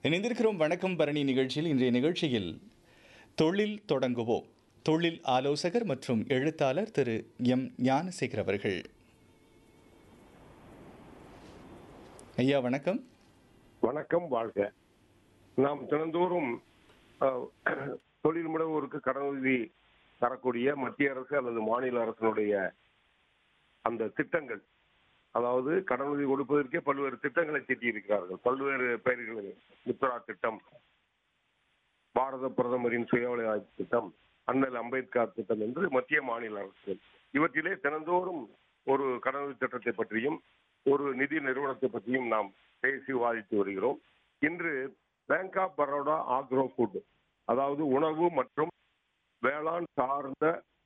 இணைந்திருக்கிறோம் வணக்கம் பரணி நிகழ்ச்சியில் இன்றைய நிகழ்ச்சியில் தொழில் தொடங்குவோம் தொழில் ஆலோசகர் மற்றும் எழுத்தாளர் திரு எம் ஞானசேகர் அவர்கள் ஐயா வணக்கம் வணக்கம் வாழ்க நாம் தினந்தோறும் அஹ், தொழில் முனைவோருக்கு கடனுதவி தரக்கூடிய மத்திய அரசு அல்லது மாநில அரசினுடைய அந்த திட்டங்கள் அதாவது கடனுதவி கொடுப்பதற்கே பல்வேறு திட்டங்களை தீட்டியிருக்கிறார்கள் பல்வேறு பெயர்களில் முத்ரா திட்டம் பாரத பிரதமரின் சுய வேலைவாய்ப்பு திட்டம் அண்ணல் அம்பேத்கர் திட்டம் என்று மத்திய மாநில அரசுகள் இவற்றிலே தினந்தோறும் ஒரு கடனுதவி திட்டத்தை பற்றியும் ஒரு நிதி நிறுவனத்தை பற்றியும் நாம் பேசி விவாதித்து வருகிறோம் இன்று Bank of Baroda agro food அதாவது உணவு மற்றும் வேளாண் சார்ந்த